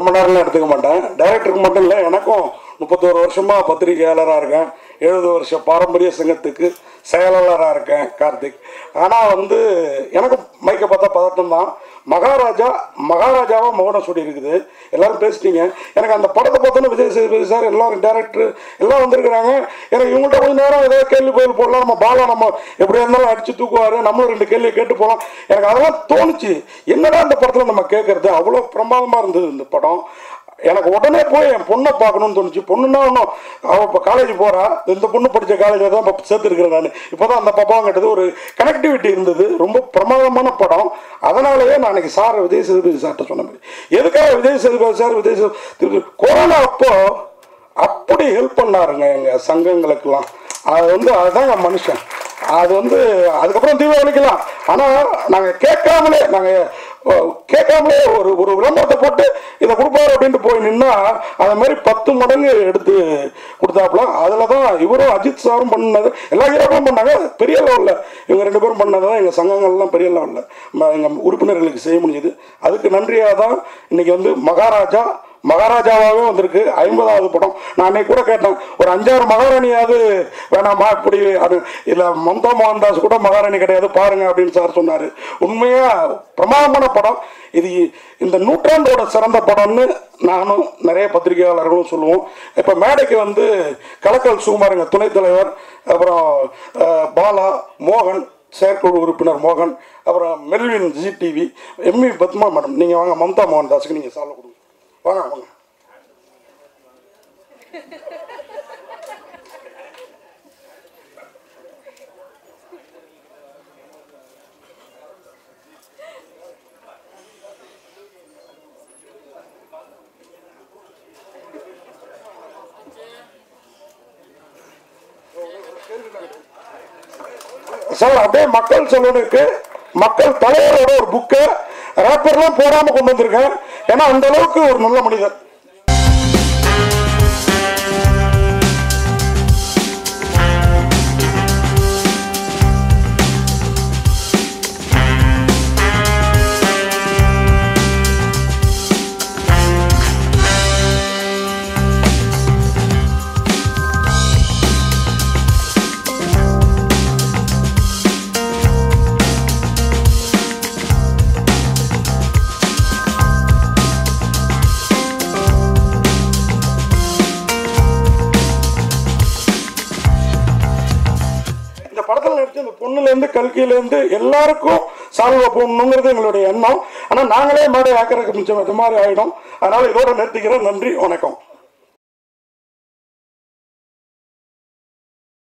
ரொம்ப நேரம்லாம் எடுத்துக்க மாட்டேன் டைரக்டருக்கு மட்டும் இல்லை எனக்கும் முப்பத்தோரு வருஷமாக பத்திரிகையாளராக இருக்கேன் எழுபது வருஷம் பாரம்பரிய சங்கத்துக்கு செயலாளராக இருக்கேன் கார்த்திக் ஆனால் வந்து எனக்கு மைக்கை பார்த்தா பதட்டம் தான் மகாராஜா மகாராஜாவா மௌனம் சொல்லி இருக்குது எல்லாரும் பேசிட்டீங்க எனக்கு அந்த படத்தை பார்த்தோன்னா விஜய் சேதுபதி சார் எல்லாரும் டேரக்டர் எல்லாம் வந்திருக்கிறாங்க எனக்கு இவங்கள்ட்ட கொஞ்ச நேரம் ஏதாவது கேள்வி பதில் போடலாம் நம்ம பாலா நம்ம எப்படி இருந்தாலும் அடிச்சு தூக்குவாரு நம்மளும் ரெண்டு கேள்வி கேட்டு போகலாம் எனக்கு அதெல்லாம் தோணுச்சு என்னடா இந்த படத்தில் நம்ம கேட்கறது அவ்வளோ பிரமாதமாக இருந்தது இந்த படம் எனக்கு உடனே போய் என் பொண்ணை பார்க்கணும்னு தோணுச்சு பொண்ணுன்னா ஒன்றும் அவள் இப்போ காலேஜ் போகிறா இந்த பொண்ணு படித்த காலேஜில் தான் இப்போ சேர்த்துருக்கிறேன் நான் இப்போ தான் அந்த பாப்பாவும் கேட்டது ஒரு கனெக்டிவிட்டி இருந்தது ரொம்ப பிரமாதமான படம் அதனாலேயே நான் அன்னைக்கு சார் விஜய் சேதுபதி சார்கிட்ட சொன்ன மாதிரி எதுக்காக விஜய் சேதுபதி சார் விஜய் சேதுபதி கொரோனா அப்போ அப்படி ஹெல்ப் பண்ணாருங்க எங்கள் சங்கங்களுக்கெல்லாம் அது வந்து அதுதாங்க மனுஷன் அது வந்து அதுக்கப்புறம் தீபாவளிக்கலாம் ஆனால் நாங்கள் கேட்காமலே நாங்கள் கேட்காமலே ஒரு ஒரு விளம்பரத்தை போட்டு இதை கொடுப்பாரு அப்படின்ட்டு போய் நின்னா அது மாதிரி பத்து மடங்கு எடுத்து கொடுத்தாப்புல அதில் தான் இவரும் அஜித் சாரும் பண்ணது எல்லா ஹீரோக்களும் பண்ணாங்க பெரிய லெவலில் இவங்க ரெண்டு பேரும் பண்ணது தான் எங்கள் சங்கங்கள்லாம் பெரிய லெவலில் எங்கள் உறுப்பினர்களுக்கு செய்ய முடியுது அதுக்கு நன்றியாக தான் இன்னைக்கு வந்து மகாராஜா மகாராஜாவாகவே வந்திருக்கு ஐம்பதாவது படம் நான் அன்னைக்கு கூட கேட்டேன் ஒரு அஞ்சாறு மகாராணியாவது வேணாமா இப்படி அது இல்லை மம்தா மோகன்தாஸ் கூட மகாராணி கிடையாது பாருங்க அப்படின்னு சார் சொன்னார் உண்மையாக பிரமாதமான படம் இது இந்த நூற்றாண்டோட சிறந்த படம்னு நானும் நிறைய பத்திரிகையாளர்களும் சொல்லுவோம் இப்போ மேடைக்கு வந்து கலக்கல் சுகுமாருங்க துணைத் தலைவர் அப்புறம் அஹ், பாலா மோகன் செயற்குழு உறுப்பினர் மோகன் அப்புறம் Melvin ji TV M E Padma madam நீங்கள் வாங்க மம்தா மோகன்தாஸுக்கு நீங்கள் சால்வ் கொடுங்க வாங்க வாங்க சார் அப்படியே மக்கள் செல்வனுக்கு மக்கள் தலைவரோட ஒரு புக்கை ரேப்பர்லாம் போடாம கொண்டு வந்திருக்கேன் ஏன்னா அந்த அளவுக்கு ஒரு நல்ல மனிதர் இந்த படத்தில் நடிச்ச இந்த பொண்ணுலேருந்து கல்கியிலேருந்து எல்லாருக்கும் சால்வா போடணுங்கிறது எங்களுடைய எண்ணம் ஆனால் நாங்களே மேடை ஆக்கிறதுக்கு மிச்சம் இது மாதிரி ஆகிடும் அதனால் இதோட நிறுத்திக்கிறேன் நன்றி வணக்கம்